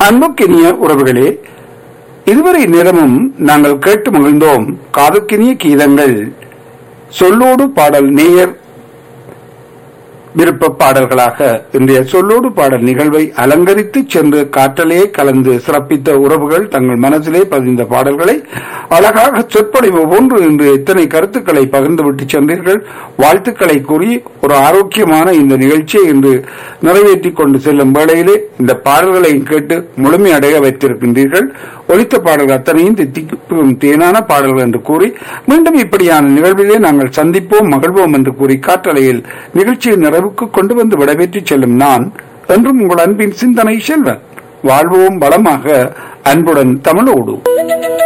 அன்புக்கினிய உறவுகளே இதுவரை நேரமும் நாங்கள் கேட்டு மகிழ்ந்தோம் காதுக்கினிய கீதங்கள் சொல்லோடு பாடல் நேயர் விருப்ப பாடல்களாக இன்றைய சொல்லோடு பாடல் நிகழ்வை அலங்கரித்து சென்று காற்றலே கலந்து சிறப்பித்த உறவுகள் தங்கள் மனதிலே பதிந்த பாடல்களை அழகாக சொற்பொழிவு போன்று இன்று எத்தனை கருத்துக்களை பகிர்ந்துவிட்டு சென்றீர்கள் வாழ்த்துக்களை கூறி ஒரு ஆரோக்கியமான இந்த நிகழ்ச்சியை இன்று நிறைவேற்றிக் கொண்டு செல்லும் வேளையிலே இந்த பாடல்களை கேட்டு முழுமையடைய வைத்திருக்கின்றீர்கள் ஒலித்த பாடல்கள் அத்தனையும் தித்திக்கும் தேனான பாடல்கள் என்று கூறி மீண்டும் இப்படியான நிகழ்விலே நாங்கள் சந்திப்போம் மகிழ்வோம் என்று கூறி காற்றலையில் நிகழ்ச்சியை நிறைவுக்கு கொண்டு வந்து விடைபெற்று செல்லும் நான் என்றும் உங்கள் அன்பின் சிந்தனை செல்வன் வாழ்வோம் வளமாக அன்புடன் தமிழோடு